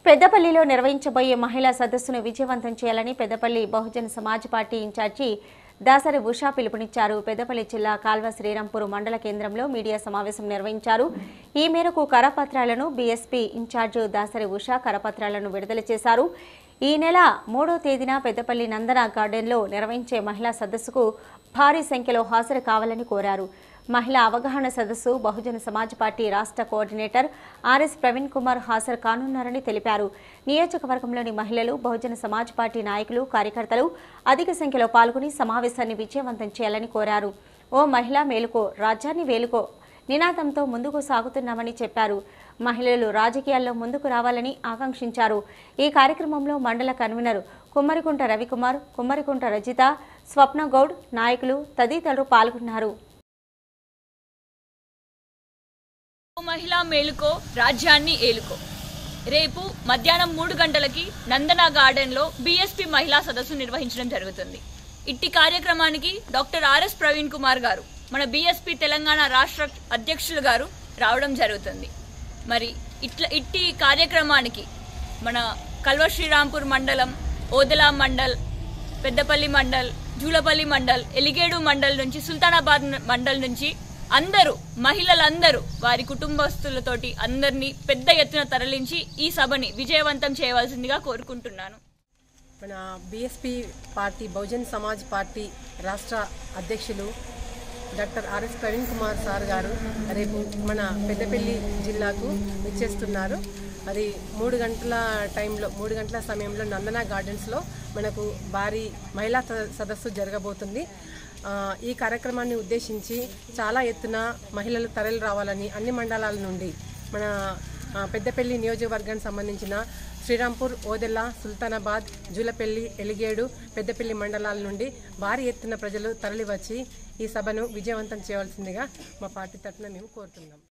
పెద్దపల్లిలో నిర్వహించబోయే మహిళా సదస్సును విజయవంతం చేయాలని పెద్దపల్లి బహుజన సమాజ్ పార్టీ ఇన్ఛార్జి దాసరి ఉషా పిలుపునిచ్చారు పెద్దపల్లి జిల్లా కాల్వ శ్రీరాంపూర్ మండల కేంద్రంలో మీడియా సమావేశం నిర్వహించారు ఈ మేరకు కరపత్రాలను బీఎస్పీ ఇన్ఛార్జ్ దాసరి ఉషా కరపత్రాలను విడుదల చేశారు ఈ నెల మూడో తేదీన పెద్దపల్లి నందన గార్డెన్లో నిర్వహించే మహిళా సదస్సుకు భారీ సంఖ్యలో హాజరు కావాలని కోరారు మహిళా అవగాహన సదస్సు బహుజన సమాజ్ పార్టీ రాష్ట్ర కోఆర్డినేటర్ ఆర్ఎస్ ప్రవీణ్ కుమార్ హాజరు కానున్నారని తెలిపారు నియోజకవర్గంలోని మహిళలు బహుజన సమాజ్ పార్టీ నాయకులు కార్యకర్తలు అధిక సంఖ్యలో పాల్గొని సమావేశాన్ని విజయవంతం చేయాలని కోరారు ఓ మహిళ మేలుకో రాజ్యాన్ని వేలుకో నినాదంతో ముందుకు సాగుతున్నామని చెప్పారు మహిళలు రాజకీయాల్లో ముందుకు రావాలని ఆకాంక్షించారు ఈ కార్యక్రమంలో మండల కన్వీనర్ కుమ్మరికుంట రవికుమార్ కుమ్మరికుంట రజిత స్వప్న గౌడ్ నాయకులు తదితరులు పాల్గొన్నారు ఓ మహిళా మేలుకో రాజ్యాన్ని ఏలుకో రేపు మధ్యాహ్నం మూడు గంటలకి నందన గార్డెన్ లో బీఎస్పీ మహిళా సదస్సు నిర్వహించడం జరుగుతుంది ఇట్టి కార్యక్రమానికి డాక్టర్ ఆర్ఎస్ ప్రవీణ్ కుమార్ గారు మన బీఎస్పీ తెలంగాణ రాష్ట్ర అధ్యక్షులు గారు రావడం జరుగుతుంది మరి ఇట్లా ఇట్టి కార్యక్రమానికి మన కల్వ శ్రీరాంపూర్ మండలం ఓదలా మండల్ పెద్దపల్లి మండల్ జూలపల్లి మండల్ ఎలిగేడు మండల్ నుంచి సుల్తానాబాద్ మండల్ నుంచి అందరూ మహిళలందరూ వారి కుటుంబస్తులతోటి అందరినీ పెద్ద ఎత్తున తరలించి ఈ సభని విజయవంతం చేయవలసిందిగా కోరుకుంటున్నాను మన BSP party Bahujan Samaj party రాష్ట్ర అధ్యక్షులు doctor RS Praveen Kumar sir garu రేపు మన పెద్దపల్లి జిల్లాకు విచ్చేస్తున్నారు అది మూడు గంటల టైంలో మూడు గంటల సమయంలో నందన గార్డెన్స్లో మనకు భారీ మహిళా స- సదస్సు జరగబోతుంది ఆ, ఈ కార్యక్రమాన్ని ఉద్దేశించి చాలా ఎత్తున మహిళలు తరలి రావాలని అన్ని మండలాల నుండి మన ఆ, పెద్దపల్లి నియోజకవర్గానికి సంబంధించిన శ్రీరాంపూర్ ఓదెల్ల సుల్తానాబాద్ జూలపల్లి ఎలిగేడు పెద్దపల్లి మండలాల నుండి భారీ ఎత్తున ప్రజలు తరలివచ్చి ఈ సభను విజయవంతం చేయవలసిందిగా మా పార్టీ తరఫున మేము కోరుతున్నాం